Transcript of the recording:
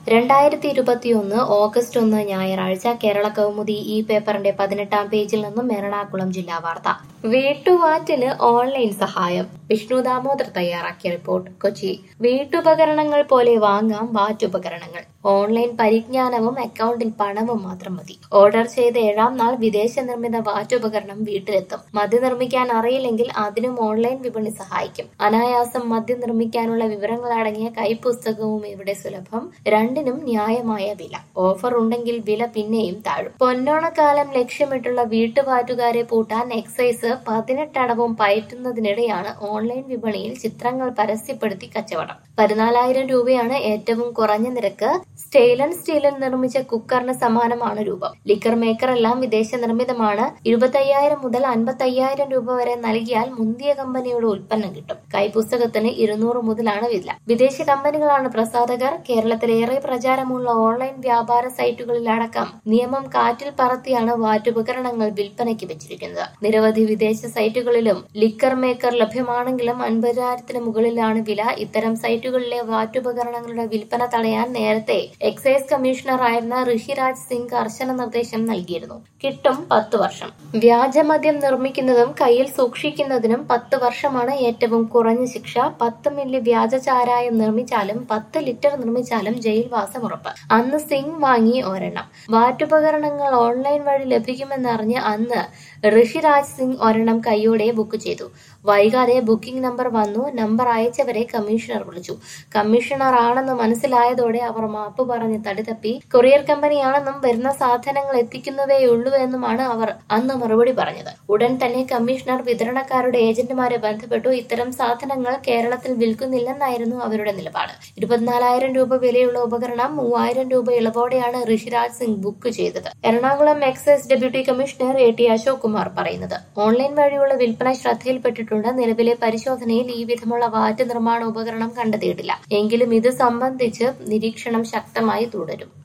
രണ്ടായിരത്തി ഇരുപത്തിയൊന്ന് ഓഗസ്റ്റ് ഒന്ന് ഞായറാഴ്ച കേരള കൗമുദി ഈ പേപ്പറിന്റെ പതിനെട്ടാം പേജിൽ നിന്നും എറണാകുളം ജില്ലാ വാർത്ത വീട്ടുവാറ്റിന് ഓൺലൈൻ സഹായം വിഷ്ണു ദാമോദർ തയ്യാറാക്കിയ റിപ്പോർട്ട് കൊച്ചി വീട്ടുപകരണങ്ങൾ പോലെ വാങ്ങാം വാറ്റുപകരണങ്ങൾ ഓൺലൈൻ പരിജ്ഞാനവും അക്കൗണ്ടിൽ പണവും മാത്രം മതി ഓർഡർ ചെയ്ത് ഏഴാം നാൾ വിദേശ നിർമ്മിത വാറ്റുപകരണം വീട്ടിലെത്തും മദ്യം നിർമ്മിക്കാൻ അറിയില്ലെങ്കിൽ അതിനും ഓൺലൈൻ വിപണി സഹായിക്കും അനായാസം മദ്യം നിർമ്മിക്കാനുള്ള വിവരങ്ങൾ അടങ്ങിയ കൈപ്പുസ്തകവും ഇവിടെ സുലഭം രണ്ടിനും ന്യായമായ വില ഓഫർ ഉണ്ടെങ്കിൽ വില പിന്നെയും താഴും പൊന്നോണക്കാലം ലക്ഷ്യമിട്ടുള്ള വീട്ടുവാറ്റുകാരെ പൂട്ടാൻ എക്സൈസ് പതിനെട്ടടവും പയറ്റുന്നതിനിടെയാണ് ഓൺലൈൻ വിപണിയിൽ ചിത്രങ്ങൾ പരസ്യപ്പെടുത്തി കച്ചവടം പതിനാലായിരം രൂപയാണ് ഏറ്റവും കുറഞ്ഞ നിരക്ക് സ്റ്റെയിലൻ സ്റ്റീലിൽ നിർമ്മിച്ച കുക്കറിന് സമാനമാണ് രൂപം ലിക്കർ മേക്കർ എല്ലാം വിദേശ നിർമ്മിതമാണ് ഇരുപത്തയ്യായിരം മുതൽ അൻപത്തയ്യായിരം രൂപ വരെ നൽകിയാൽ മുന്തിയ കമ്പനിയുടെ ഉൽപ്പന്നം കിട്ടും കൈപുസ്തകത്തിന് ഇരുന്നൂറ് മുതലാണ് വില വിദേശ കമ്പനികളാണ് പ്രസാധകർ കേരളത്തിലേറെ പ്രചാരമുള്ള ഓൺലൈൻ വ്യാപാര സൈറ്റുകളിലടക്കം നിയമം കാറ്റിൽ പറത്തിയാണ് വാറ്റുപകരണങ്ങൾ വിൽപ്പനയ്ക്ക് വെച്ചിരിക്കുന്നത് നിരവധി വിദേശ സൈറ്റുകളിലും ലിക്കർ മേക്കർ ലഭ്യമാണെങ്കിലും അൻപതിനായിരത്തിന് മുകളിലാണ് വില ഇത്തരം സൈറ്റുകളിലെ വാറ്റുപകരണങ്ങളുടെ വിൽപ്പന തടയാൻ നേരത്തെ എക്സൈസ് കമ്മീഷണറായിരുന്ന ഋഷിരാജ് സിംഗ് കർശന നിർദ്ദേശം നൽകിയിരുന്നു കിട്ടും പത്ത് വർഷം വ്യാജമദ്യം നിർമ്മിക്കുന്നതും കയ്യിൽ സൂക്ഷിക്കുന്നതിനും പത്ത് വർഷമാണ് ഏറ്റവും കുറഞ്ഞ ശിക്ഷ പത്ത് മില്ലി വ്യാജ ചാരായം നിർമ്മിച്ചാലും പത്ത് ലിറ്റർ നിർമ്മിച്ചാലും ജയിൽവാസം ഉറപ്പ് അന്ന് സിംഗ് വാങ്ങി ഒരെണ്ണം വാറ്റുപകരണങ്ങൾ ഓൺലൈൻ വഴി ലഭിക്കുമെന്നറിഞ്ഞ് അന്ന് ഋഷിരാജ് സിംഗ് ഒരെണ്ണം കൈയോടെ ബുക്ക് ചെയ്തു വൈകാതെ ബുക്കിംഗ് നമ്പർ വന്നു നമ്പർ അയച്ചവരെ കമ്മീഷണർ വിളിച്ചു കമ്മീഷണർ ആണെന്ന് മനസ്സിലായതോടെ അവർ മാപ്പ് പറഞ്ഞ് തടിതപ്പി കൊറിയർ കമ്പനിയാണെന്നും വരുന്ന സാധനങ്ങൾ എത്തിക്കുന്നതേയുള്ളൂ എന്നുമാണ് അവർ അന്ന് മറുപടി പറഞ്ഞത് ഉടൻ തന്നെ കമ്മീഷണർ വിതരണക്കാരുടെ ഏജന്റുമാരെ ബന്ധപ്പെട്ടു ഇത്തരം സാധനങ്ങൾ കേരളത്തിൽ വിൽക്കുന്നില്ലെന്നായിരുന്നു അവരുടെ നിലപാട് ഇരുപത്തിനാലായിരം രൂപ വിലയുള്ള ഉപകരണം മൂവായിരം രൂപ ഇളവോടെയാണ് ഋഷിരാജ് സിംഗ് ബുക്ക് ചെയ്തത് Ernakulam excise deputy commissioner A T Ashok Kumar പറയുന്നത് ഓൺലൈൻ വഴിയുള്ള വിൽപ്പന ശ്രദ്ധയിൽപ്പെട്ടിട്ടുണ്ട് നിലവിലെ പരിശോധനയിൽ ഈ വിധമുള്ള വാറ്റ് നിർമ്മാണ ഉപകരണം കണ്ടെത്തിയിട്ടില്ല എങ്കിലും ഇത് സംബന്ധിച്ച് നിരീക്ഷണം ശക്തമായി തുടരും